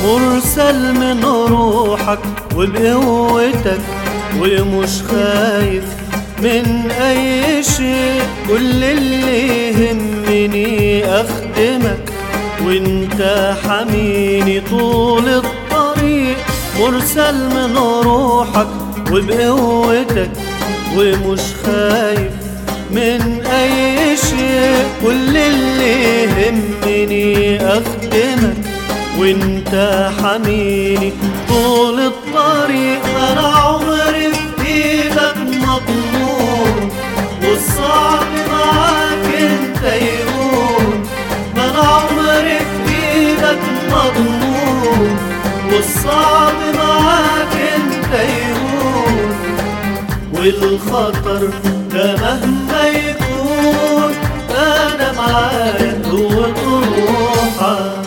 مرسل من روحك وبقوتك ومش خايف من اي شيء كل اللي يهمني اخدمك وانت حميني طول الطريق مرسل من روحك وبقوتك ومش خايف من اي شيء كل اللي يهمني اخدمك وانت حميني طول الطريق انا عمري في ايدك مضمون والصعب معاك انت يهون ما انا عمري في ايدك مضمون والصعب معاك انت يهون والخطر ده مهما يكون انا معاك قوة روحك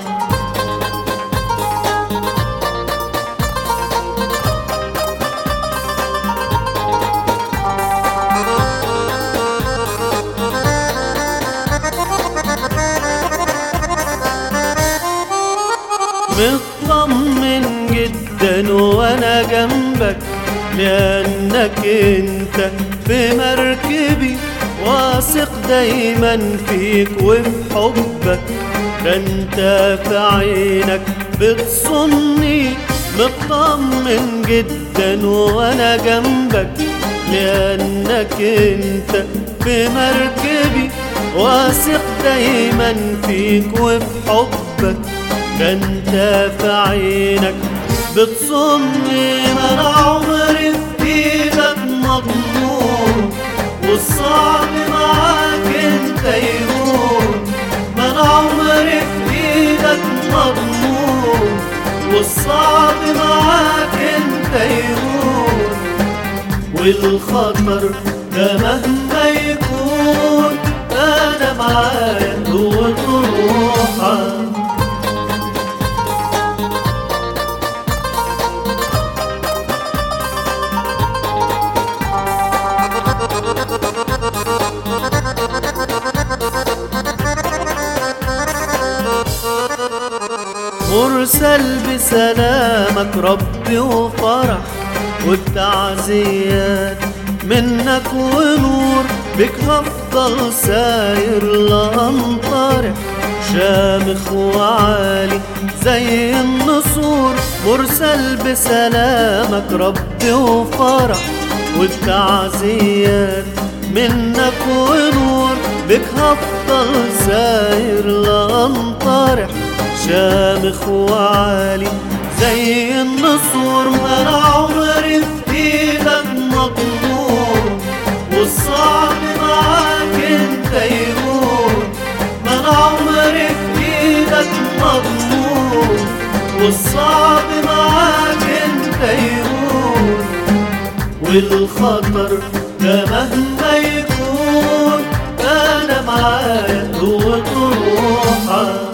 مطمن جدا وانا جنبك لانك انت في مركبي واثق دايما فيك وفي حبك ده انت في عينك بتصني مطمن جدا وانا جنبك لانك انت في مركبي واثق دايما فيك وفي حبك ده انت في عينك بتصني ما انا عمري في ايدك مضمون والصعب معاك انت يهون ما انا عمري في ايدك مضمون والصعب معاك انت يهون والخطر ده مهما يكون انا معاك قوة روحك مرسل بسلامك ربي وفرح والتعزيات منك ونور بك هفضل ساير لأنطرح شامخ وعالي زي النسور مرسل بسلامك ربي وفرح والتعزيات منك ونور بك هفضل ساير لأنطرح شامخ وعالي زي النسور ما انا عمري في ايدك مضمون والصعب معاك انت يهون ما انا عمري في ايدك مضمون والصعب معاك انت يهون والخطر ده مهما يكون انا معاك قوة روحك